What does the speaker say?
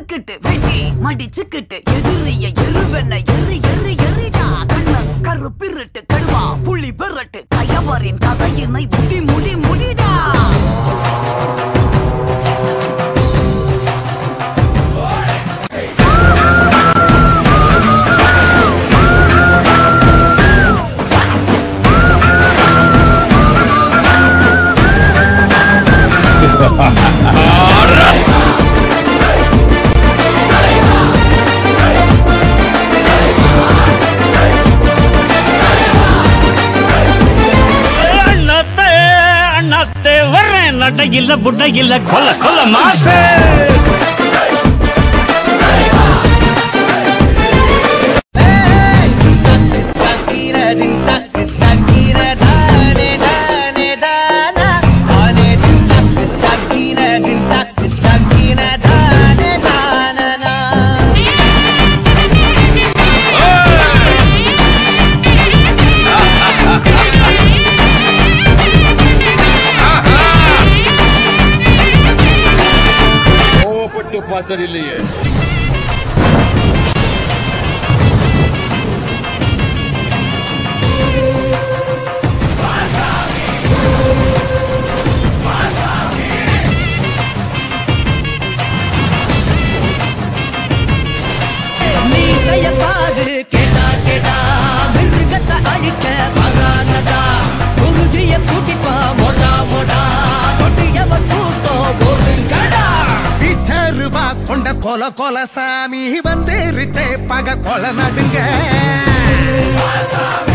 அடிச்சுக்கிட்டு வெட்டி மடிச்சுக்கிட்டு எதிரிய எருவென்ன எரி எரி எரிடா கண்ணு கருப்பிருட்டு கடுவா புள்ளி பெறட்டு கயவரின் கதையினை முடி முடி முடிடா அண்ணாத்தே அண்ணாத்தே வர்றேன் நடையில புடையில கொல்ல கொல்ல மாசே கோவப்பட்டு பார்த்ததில்லையே நீ செய்யப்பாடு கேட்டா கேட்டா மிருகத்தை அழிக்க வரானடா குருதிய கூட்டிப்பா மோடா மோடா கொட்டியவன் கூட்டம் ஓடுங்கடா ரூபா கொண்ட கொல கொல சாமி வந்துருச்சே பக கொல நடுங்க